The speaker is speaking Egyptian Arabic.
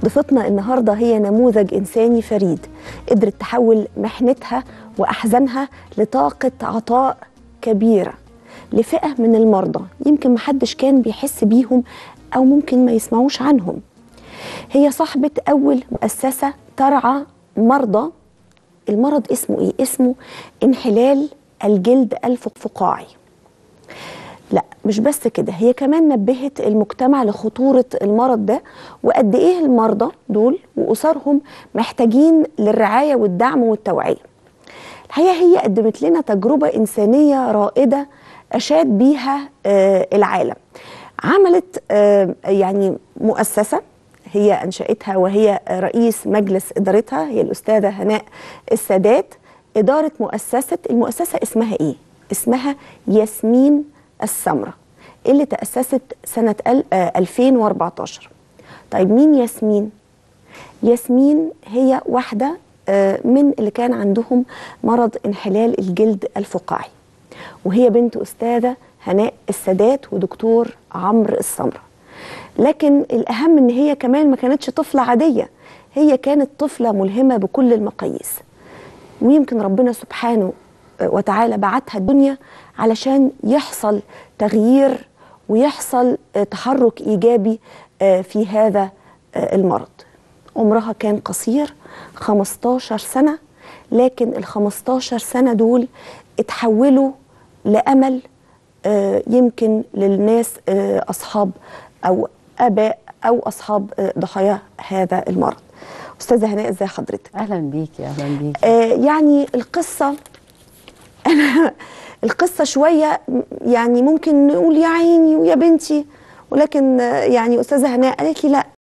ضيفتنا النهارده هي نموذج انساني فريد قدرت تحول محنتها واحزانها لطاقه عطاء كبيره لفئه من المرضى يمكن محدش كان بيحس بيهم او ممكن ما يسمعوش عنهم هي صاحبه اول مؤسسه ترعى مرضى المرض اسمه ايه اسمه انحلال الجلد الفقاعي لا مش بس كده هي كمان نبهت المجتمع لخطورة المرض ده وقد ايه المرضى دول وأسرهم محتاجين للرعاية والدعم والتوعية الحقيقة هي قدمت لنا تجربة إنسانية رائدة أشاد بيها آه العالم عملت آه يعني مؤسسة هي أنشأتها وهي رئيس مجلس إدارتها هي الأستاذة هناء السادات إدارة مؤسسة المؤسسة اسمها إيه؟ اسمها ياسمين السمرة اللي تأسست سنة 2014 طيب مين ياسمين؟ ياسمين هي واحدة من اللي كان عندهم مرض انحلال الجلد الفقاعي وهي بنت أستاذة هناء السادات ودكتور عمرو السمرة لكن الأهم إن هي كمان ما كانتش طفلة عادية هي كانت طفلة ملهمة بكل المقاييس ويمكن ربنا سبحانه وتعالى بعتها الدنيا علشان يحصل تغيير ويحصل تحرك ايجابي في هذا المرض عمرها كان قصير 15 سنه لكن ال 15 سنه دول اتحولوا لامل يمكن للناس اصحاب او اباء او اصحاب ضحايا هذا المرض استاذه هناء ازي حضرتك اهلا بيكي اهلا بيكي آه يعني القصه انا القصه شويه يعني ممكن نقول يا عيني ويا بنتي ولكن يعني استاذه هناء قالت لي لا